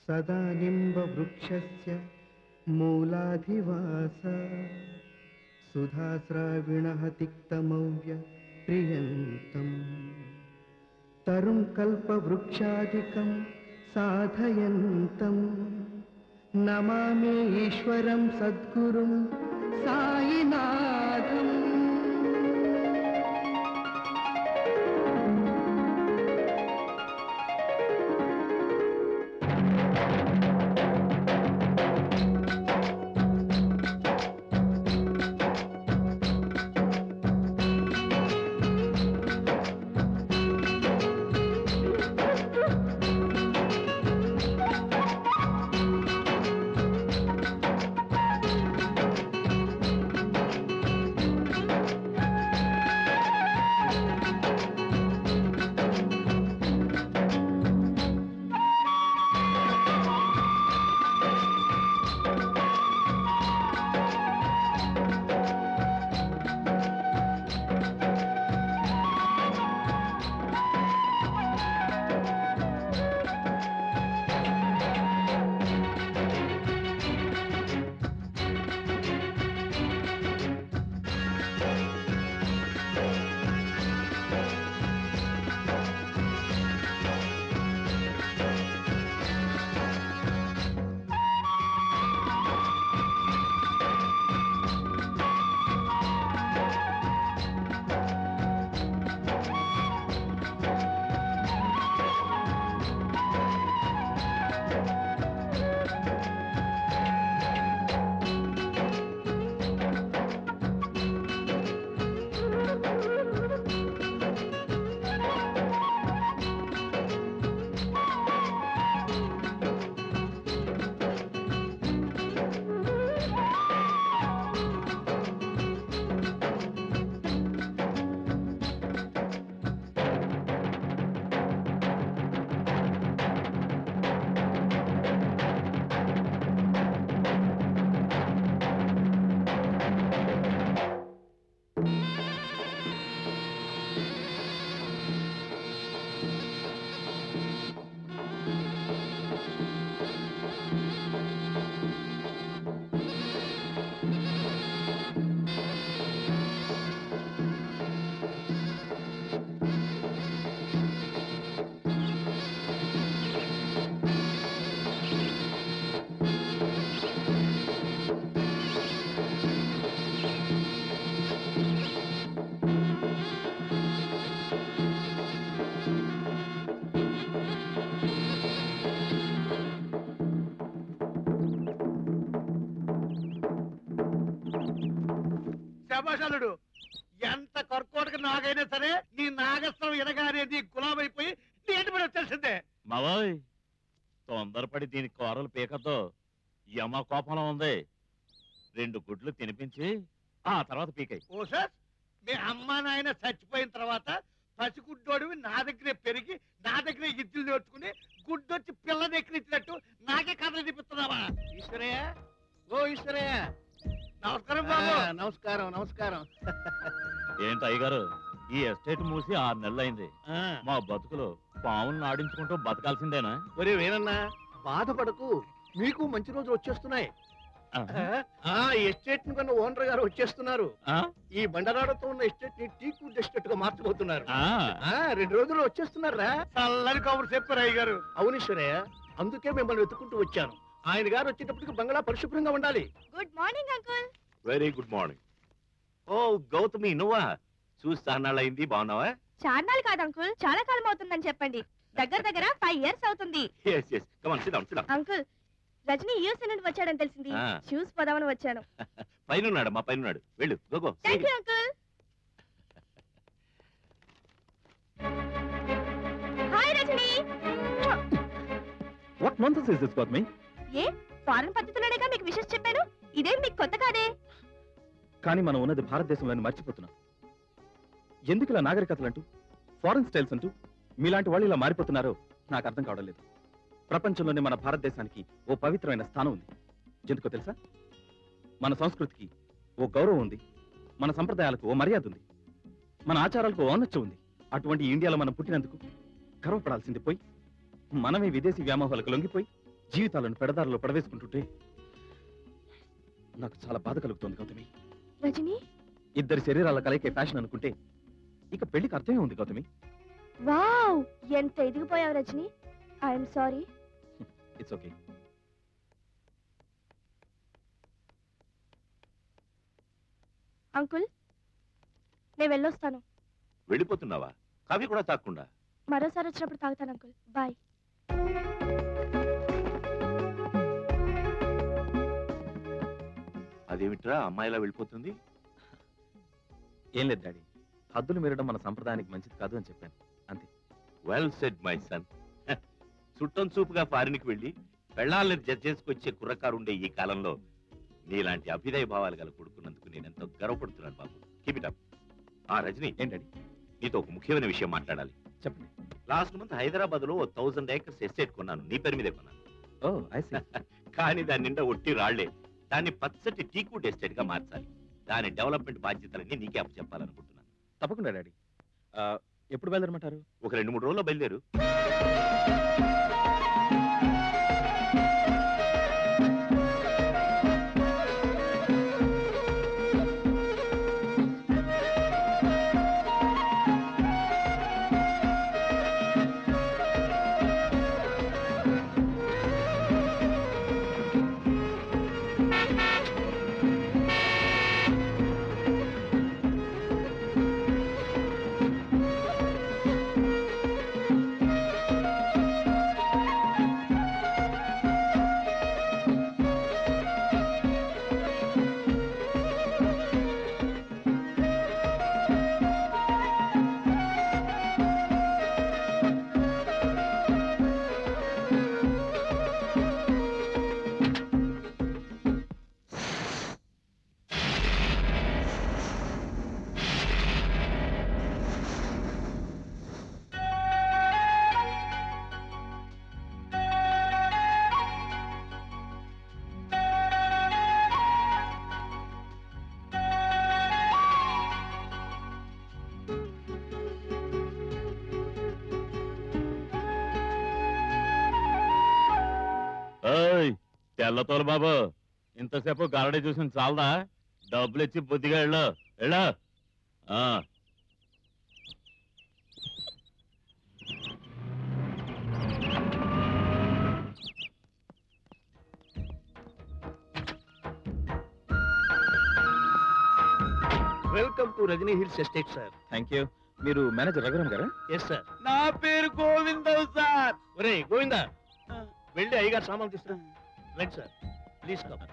సదా నింబవృక్షస్య మూలాధివాస సుధాస్రావిణः తిక్తమవ్య ప్రియంతం తరుం కల్పవృక్షాదికం సాధయంతం నమామి ఈశ్వరం సద్గురుం సాయినాథం శభాషలుడు ఎంత కర్కోటక నాగైనా సరే నీ నాగస్త్రం ఎనగానే నీ గులామైపోయి నీ ఎంటి పడి వచ్చేసిందే మావోయ్ తొందరపడి దీని కూరలు పీకతో యమ కోపంలో ఉంది రెండు గుడ్లు తినిపించి ఆ తర్వాత పీకాయి ఓ సార్ మీ అమ్మా నాయన చచ్చిపోయిన తర్వాత పసిగుడ్డోడివి నా దగ్గరే పెరిగి నా దగ్గరే ఇద్దులు నేర్చుకుని గుడ్డొచ్చి పిల్ల ఎక్కిరించినట్టు నాకే కథలు తిప్పుతున్నావా ఈశ్వరయ్య ఓ ఈశ్వరయ్య నమస్కారం బాబు ఆ, నమస్కారం నమస్కారం ఏంటి అయ్యగారు ఈ ఎస్టేట్ మూసి ఆరు నెలలైంది ఆ, మా బతుకులు పావులను ఆడించుకుంటూ బతకాల్సిందేనా ఒరే వేనన్నా బాధపడకు మీకు మంచి రోజులు వచ్చేస్తున్నాయి ఆ? ఆ ఎస్టేట్ ను కన్నా ఓనర్ గారు వచ్చేస్తున్నారు ఆ? ఈ బండరాడతో ఉన్న ఎస్టేట్ ని టీ ఫుడ్ ఎస్టేట్ గా మార్చబోతున్నారు ఆ. ఆ రెండు రోజుల్లో వచ్చేస్తున్నారా చల్లని కబురు చెప్పారు అయ్య గారు అవునీశ్వరయ్య అందుకే మిమ్మల్ని వెతుకుంటూ వచ్చాను ఆయన గారు వచ్చేటప్పటికి బంగ్లా పరిశుభ్రంగా ఉండాలి good morning uncle very good morning oh Gautami నువ్వా చూస్తానాళ్ళయింది బాగున్నావా చార్నాలు కాదు అంకుల్ చాలా కాలం అవుతుందని చెప్పండి దగ్గర దగ్గర ఫైవ్ ఇయర్స్ అవుతుంది ఎస్ ఎస్ కమాన్ సిద్ధం సిద్ధం అంకుల్ రజనీ యూఎస్ నుండి వచ్చాడని తెలిసింది ఆ. షూస్ పోదామని వచ్చాను పైన ఉన్నాడు మా పైన ఉన్నాడు వెళ్ళు go go thank you uncle hi Rajani what nonsense is this Gautami a foreign పద్ధతిలోనేగా మీకు విషెస్ చెప్పాను ఇదేం మీకు కొత్త కాదే కానీ మనం ఉన్నది భారతదేశంలోని మర్చిపోతున్నాం ఎందుకు ఇలా నాగరికతలు అంటూ ఫారెన్ స్టైల్స్ అంటూ మీలాంటి వాళ్ళు ఇలా మారిపోతున్నారో నాకు అర్థం కావడం లేదు ప్రపంచంలోనే మన భారతదేశానికి ఓ పవిత్రమైన స్థానం ఉంది ఎందుకో తెలుసా మన సంస్కృతికి ఓ గౌరవం ఉంది మన సంప్రదాయాలకు ఓ మర్యాద ఉంది మన ఆచారాలకు ఓ ఔన్నత్యం ఉంది అటువంటి ఇండియాలో మనం పుట్టినందుకు గర్వపడాల్సింది పోయి మనమే విదేశీ వ్యామోహాలకు లొంగిపోయి జీవితాలను పెడదారిలో పడవేసుకుంటుంటే నాకు చాలా బాధ కలుగుతోంది గౌతమి రజని ఇద్దరి శరీరాల కలయికే ఫ్యాషన్ అనుకుంటే ఇక పెళ్లికి అర్థమే ఉంది గౌతమి వావ్ ఎంత ఎదిగిపోయావు Rajani I'm sorry it's okay uncle నేను వెళ్ళొస్తాను వెళ్ళిపోతున్నావా కాఫీ కూడా తాకుండా మరోసారి వచ్చినప్పుడు తాగుతాను అంకుల్ బాయ్ అదేమిట్రా అమ్మాయిలా వెళ్ళిపోతుంది ఏం లేదు డాడీ హద్దులు మీరడం మన సంప్రదాయానికి మంచిది కాదు అని చెప్పాను వెల్ సెడ్ మై సన్ చుట్టం చూపుగా ఫారిన్కి వెళ్ళి పెళ్ళాలని జడ్జ్ చేసుకొచ్చే కుర్రకారు ఉండే ఈ కాలంలో నీలాంటి అభ్యుదయ భావాలు గల కొడుకున్నందుకు నేను ఎంతో గర్వపడుతున్నాను బాబు కీప్ ఇట్ అప్ ఆ రజని ఏం డాడీ నీతో ఒక ముఖ్యమైన విషయం మాట్లాడాలి చెప్పండి లాస్ట్ మంత్ హైదరాబాద్ లో థౌసండ్ ఏకర్స్ ఎస్టేట్ కొన్నాను నీ పేరు మీదే కొన్నాను ఓ ఐ సీ కానీ దాని నిండా ఒట్టి రాళ్లే దాన్ని పచ్చటి టీకూట్ ఎస్టేట్ గా మార్చాలి దాని డెవలప్మెంట్ బాధ్యతలన్నీ నీకే అప్పచెప్పాలనుకుంటున్నాను తప్పకుండా డాడీ ఆ, ఎప్పుడు బయలుదేరమంటారు ఒక రెండు మూడు రోజుల్లో బయలుదేరు ఓయ్ తెల్లతోలు బాబు ఇంతసేపు గారడీ చూసిన చాలదా డబ్బులు ఇచ్చి బుద్ధిగా వెళ్ళు వెళ్ళు ఆ, welcome to Rajani hills estate sir thank you మీరు మేనేజర్ రఘురామ్ గారా ఎస్ సార్ నా పేరు గోవిందవ్ సార్ ఒరే గోవిందా వెళ్ళి అయ్యగారు సామాన్ తీసుకురా రైట్ సార్ ప్లీజ్ కమ్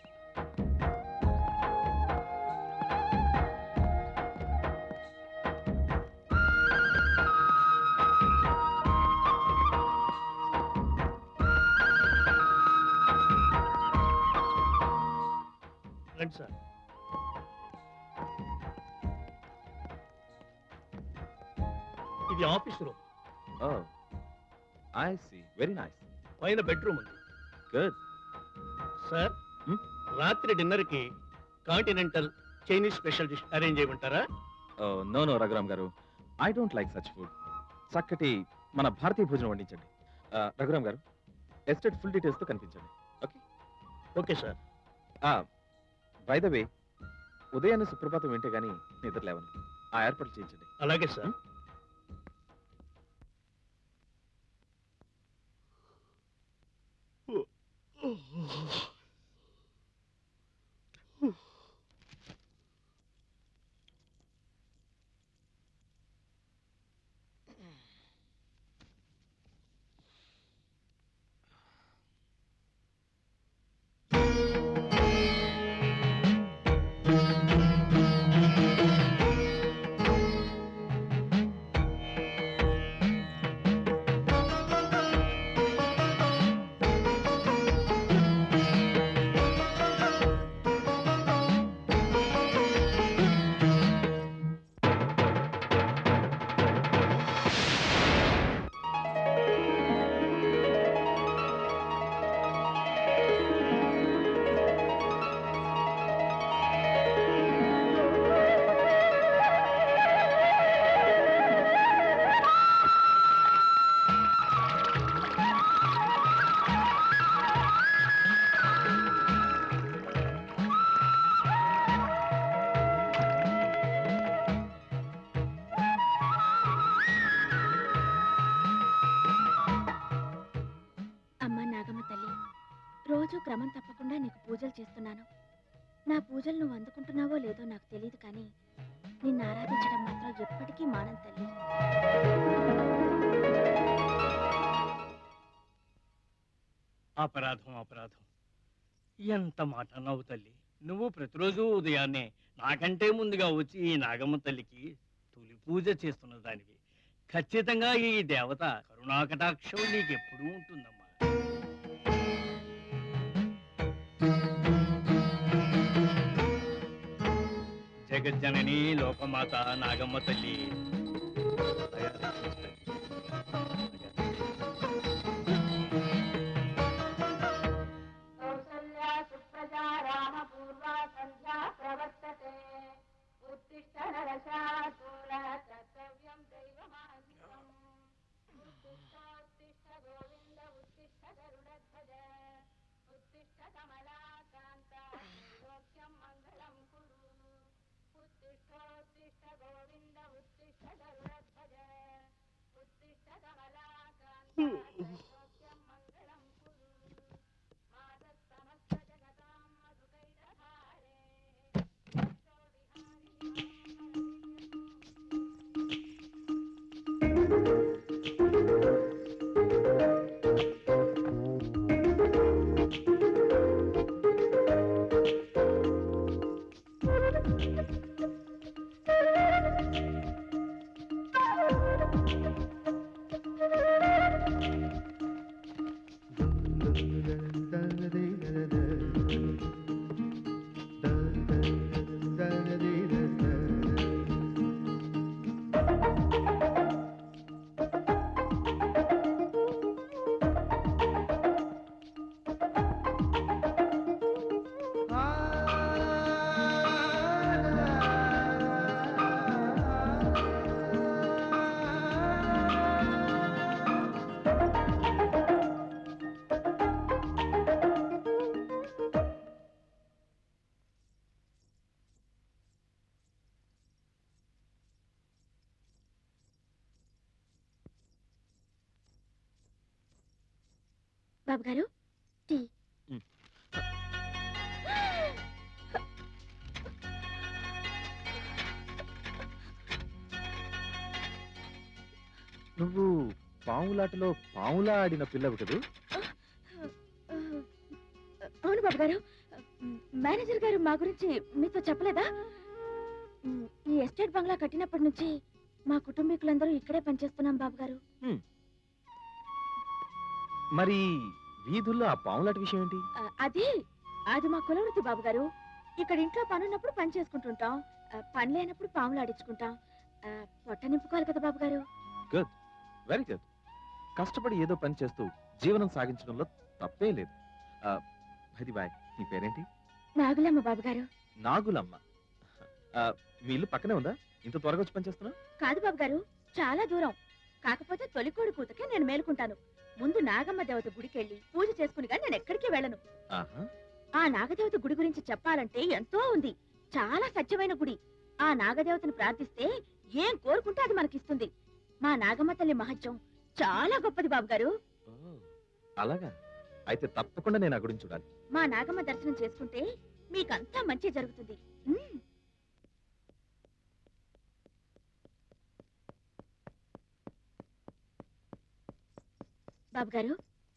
రండి సార్ ఇది office room oh I see very nice పైన బెడ్రూమ్ ఉంది గుడ్ సార్ Hmm? రాత్రి డిన్నర్ కి continental Chinese special dish arrange చేయమంటారా నో నో రఘురామ్ గారు I don't like such food చక్కటి మన భారతీయ భోజనం వండించండి ఆ, రఘురామ్ గారు ఎస్టేట్ ఫుల్ డీటెయిల్స్తో కనిపించండి okay sir bye the way ఉదయాన్నే సుప్రభాతం వింటే గానీ నిద్ర లేవను ఆ ఏర్పాట్లు చేయించండి అలాగే సార్ రోజు క్రమం తప్పకుండా నీకు పూజలు చేస్తున్నాను నా పూజలు నువ్వు అందుకుంటున్నావో లేదో నాకు తెలియదు కానీ నిన్ను ఆరాధించడం మాత్రం ఎప్పటికీ మానం తల్లి అపరాధం అపరాధం ఎంత మాట అన్నావు తల్లి నువ్వు ప్రతిరోజు ఉదయాన్నే నాకంటే ముందుగా వచ్చి ఈ నాగమ్మ తల్లికి తొలి పూజ చేస్తున్న దానివి ఖచ్చితంగా ఈ దేవత కరుణాకటాక్షం నీకెప్పుడూ ఉంటుందమ్మా జగజ్జనని లోకమాత నాగమ్మ తల్లి దయా రక్షించు తల్లి. కౌసల్యా సుప్రజా రామ పూర్వా సంధ్యా ప్రవర్తతే ఉత్తిష్ట నరశార్దూల కర్తవ్యం దైవమాన్వితం ఉత్తిష్ట ఉత్తిష్ట గోవింద ఉత్తిష్ట గరుడధ్వజ ఉత్తిష్ట కమలాకాంత త్రైలోక్యం మంగళం కురు ఉత్తిష్ట ఉత్తిష్ట గోవింద ఉత్తిష్ట గరుడధ్వజ ఉత్తిష్ట కమలాకాంత త్రైలోక్యం మంగళం కురు మాతస్తమస్త జగతాం మధుకైటహారే యశో విహారిణి బాబు గారు టీ మ్. నువ్వు పావులాటలో పావులా ఆడిన పిల్లవు కదూ అవును బాబు గారు మేనేజర్ గారు మా గురించి మీతో చెప్పలేదా మ్, ఈ ఎస్టేట్ బంగ్లా కట్టినప్పటి నుంచి మా కుటుంబీకులందరూ ఇక్కడే పనిచేస్తున్నాం బాబు గారు మరి వీధుల్లో ఆ పావులాట విషయం ఏంటి ఆ, అది అది మా కులవృత్తి బాబు గారు ఇక్కడ ఇంట్లో పనున్నప్పుడు పని చేసుకుంటుంటాం ఆ, పని లేనప్పుడు పాములు ఆడించుకుంటాం ఆ, పొట్ట నింపుకోవాలి కదా బాబు గారు వెరీ గుడ్ కష్టపడి ఏదో పని చేస్తూ జీవనం సాగించడంలో తప్పే లేదు ఆ, అది బాయ్ నీ పేరేంటి నాగులమ్మ బాబు గారు నాగులమ్మ ఆ, మీ ఇల్లు పక్కనే ఉందా ఇంత త్వరగా వచ్చి పని చేస్తున్నావు కాదు బాబు గారు చాలా దూరం కాకపోతే తొలికోడి కూతకే నేను మేలుకుంటాను ముందు నాగమ్మ దేవత గుడికి వెళ్ళి పూజ చేసుకుని కానీ నేను ఎక్కడికి వెళ్ళను ఆహా ఆ నాగదేవత గుడి గురించి చెప్పాలంటే ఎంతో ఉంది చాలా సత్యమైన గుడి ఆ నాగదేవతను ప్రార్థిస్తే ఏం కోరుకుంటే అది మనకిస్తుంది మా నాగమ్మ తల్లి మహత్యం చాలా గొప్పది బాబు గారు ఓ, అలాగా అయితే తప్పకుండా నేను ఆ గురించి చూడాలి మా నాగమ్మ దర్శనం చేసుకుంటే మీకంతా మంచి జరుగుతుంది ఉమ్. బాబు గారు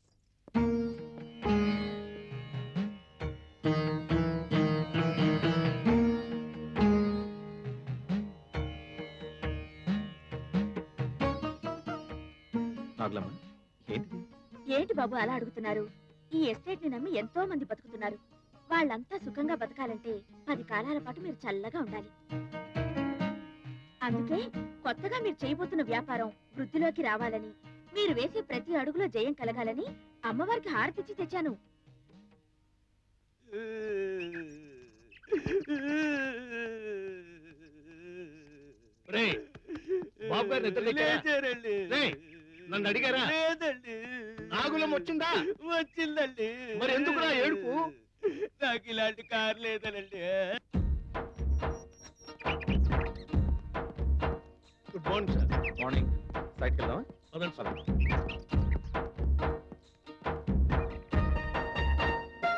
నాగులమ్మ ఏంటిది ఏంటి బాబు అలా అడుగుతున్నారు ఈ ఎస్టేట్ ని నమ్మి ఎంతో మంది బతుకుతున్నారు వాళ్ళంతా సుఖంగా బతకాలంటే పది కాలాల పాటు మీరు చల్లగా ఉండాలి అందుకే కొత్తగా మీరు చేయబోతున్న వ్యాపారం వృద్ధిలోకి రావాలని మీరు వేసే ప్రతి అడుగులో జయం కలగాలని అమ్మవారికి హారతిచ్చి తెచ్చాను రే బాబు గారు నిద్ర లేచారా? రేయ్, నన్ను అడిగారా లేదండి నాగులం వచ్చిందా వచ్చిందండి మరి ఎందుకురా ఏడుపు? నాకు ఇలాంటి కారు లేదనండి గుడ్ మార్నింగ్ సార్ మార్నింగ్ సైట్కి వెళ్దామా పదండి సార్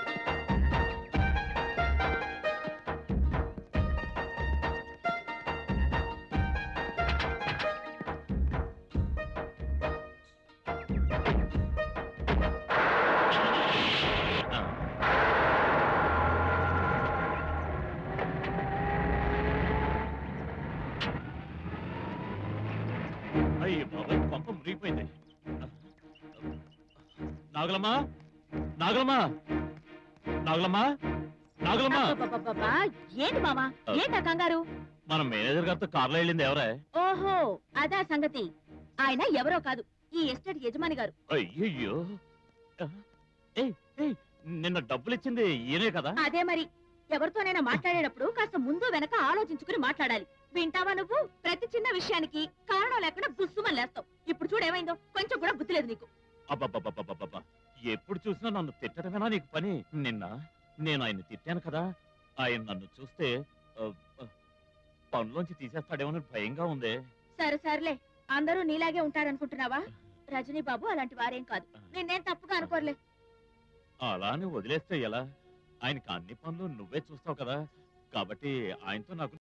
నాగులమ్మా నాగులమ్మా నాగులమ్మా నాగులమ్మా అబ్బబ్బబ్బబ్బా, ఏంటి మావా ఏంటా కంగారు మన మేనేజర్ గారితో కార్లో వెళ్ళింది ఎవరే ఓహో అదా సంగతి ఆయన ఎవరో కాదు ఈ ఎస్టేట్ యజమాని గారు అయ్యయ్యో ఏయ్ ఏయ్ నిన్న డబ్బులు ఇచ్చింది ఈయనే కదా అదే మరి ఎవరితోనైనా మాట్లాడేటప్పుడు కాస్త ముందు వెనక ఆలోచించుకుని మాట్లాడాలి వింటావా నువ్వు ప్రతి చిన్న విషయానికి కారణం లేకుండా బుస్సుమని లేస్తావు ఇప్పుడు చూడేమైందో కొంచెం కూడా బుద్ధి లేదు నీకు అబ్బబ్బబ్బబ్బబ్బబ్బ ఎప్పుడు చూసినా నన్ను తిట్టడమేనా నీకు పని నిన్న నేను ఆయన తిట్టాను కదా ఆయన నన్ను చూస్తే ఆ, ఆ, పనిలోంచి తీసేస్తాడేమో భయంగా ఉంది సరే సర్లే అందరూ నీలాగే ఉంటారనుకుంటున్నావా రజనీ బాబు అలాంటి వారేం కాదు నిన్నేం తప్పుగా అనుకోర్లే అలానే వదిలేస్తే ఎలా ఆయనకి అన్ని పనులు నువ్వే చూస్తావు కదా కాబట్టి ఆయనతో నాకు